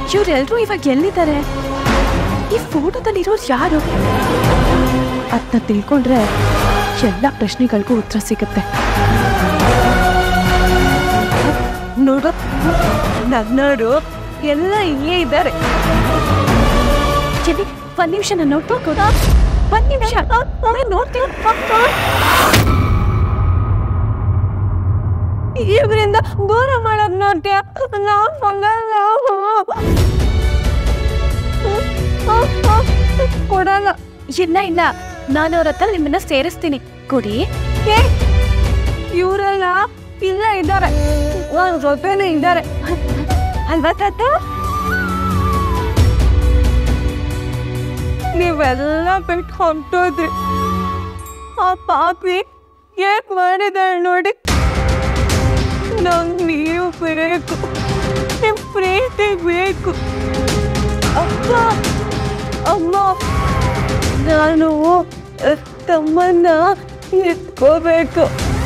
ಇವ್ರೆಲ್ರೂ ಇವಾಗ ಎಲ್ಲಿದ್ದಾರೆ ಈ ಫೋಟೋದಲ್ಲಿರೋರು ಯಾರು ಅದನ್ನ ತಿಳ್ಕೊಂಡ್ರೆ ಎಲ್ಲ ಪ್ರಶ್ನೆಗಳಿಗೂ ಉತ್ತರ ಸಿಗುತ್ತೆ ನೋಡು ನನ್ನೋರು ಎಲ್ಲ ಇಲ್ಲೇ ಇದ್ದಾರೆ ಚೆನ್ನಿ ಒಂದ್ ನಿಮಿಷ ನಾನು ನೋಡ್ಬೇಕು ಒಂದ್ ನಿಮಿಷ ನಾನ್ ನೋಡ್ತೀನಿ ಇವರಿಂದ ದೂರ ಮಾಡೋದ್ ನೋಡ್ತೀಯ ನಾವು ಕೊಡಲ್ಲ ಇಲ್ಲ ಇಲ್ಲ ನಾನು ಅವ್ರ ಹತ್ರ ನಿಮ್ಮನ್ನ ಸೇರಿಸ್ತೀನಿ ಕೊಡಿ ಇವರೆಲ್ಲ ಇಲ್ಲ ಇದ್ದಾರೆ ನನ್ನ ಜೊತೆನೇ ಇದ್ದಾರೆ ಅಲ್ವಾ ತಾತ ನೀವೆಲ್ಲ ಬಿಟ್ಟು ಹೊಂಟೋದ್ರಿ ಆ ಪಾಪಿ ಯಾಕೆ ಮಾಡಿದಾಳೆ ನೋಡಿ ನಂಗೆ ನೀವು ಬೇಕು ನಿಮ್ಮ ಪ್ರೀತಿ ಬೇಕು ಅಪ್ಪ ಅಮ್ಮ ನಾನು ಅಹ್, ತಮ್ಮನ್ನ ಎತ್ಕೋಬೇಕು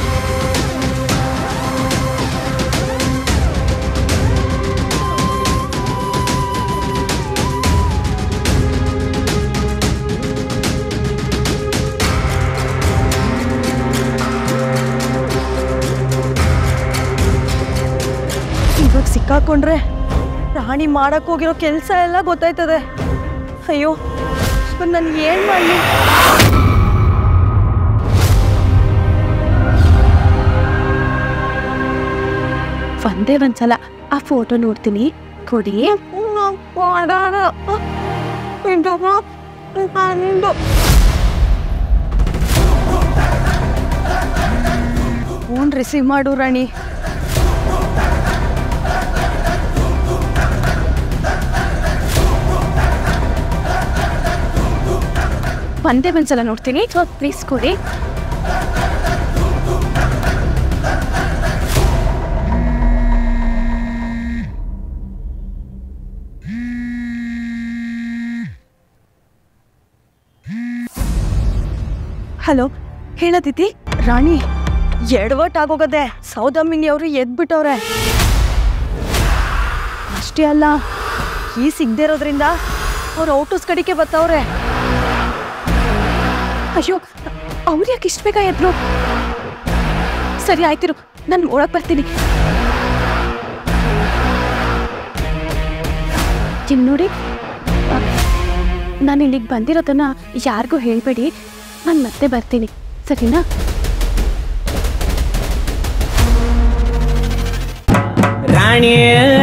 ಇವಾಗ ಸಿಕ್ಕಾಕೊಂಡ್ರೆ ರಾಣಿ ಮಾಡಕ್ ಹೋಗಿರೋ ಕೆಲಸ ಎಲ್ಲ ಗೊತ್ತಾಯ್ತದೆ ಅಯ್ಯೋ ನಾನು ಏನ್ ಮಾಡಲಿ ಒಂದೇ ಒಂದ್ಸಲ ಆ ಫೋಟೋ ನೋಡ್ತೀನಿ ಕೊಡಿ ಫೋನ್ ರಿಸೀವ್ ಮಾಡು ರಾಣಿ ಒಂದೇ ಒಂದ್ಸಲ ನೋಡ್ತೀನಿ ಪ್ಲೀಸ್ ಕೊಡಿ ಹಲೋ ಹೇಳದಿತಿ ರಾಣಿ ಎಡವಟ್ ಆಗೋಗದೆ ಸೌದಮ್ಮಿನಿ ಅವರು ಎದ್ಬಿಟ್ಟವ್ರೆ ಅಷ್ಟೇ ಅಲ್ಲ ಈ ಸಿಗದೆ ಇರೋದ್ರಿಂದ ಅವ್ರು ಔಟೋಸ್ ಕಡೆಗೆ ಬರ್ತಾವ್ರೆ ಅಯ್ಯೋ ಅವ್ರು ಯಾಕೆ ಇಷ್ಟು ಬೇಗ ಎದ್ರು ಸರಿ ಆಯ್ತಿರು ನಾನು ಒಳಗೆ ಬರ್ತೀನಿ ಚಿನ್ ನೋಡಿ ನಾನು ಇಲ್ಲಿಗೆ ಬಂದಿರೋದನ್ನ ಯಾರಿಗೂ ಹೇಳಬೇಡಿ ನಾನು ಮತ್ತೆ ಬರ್ತೀನಿ ಸರಿನಾ ರಾಣಿ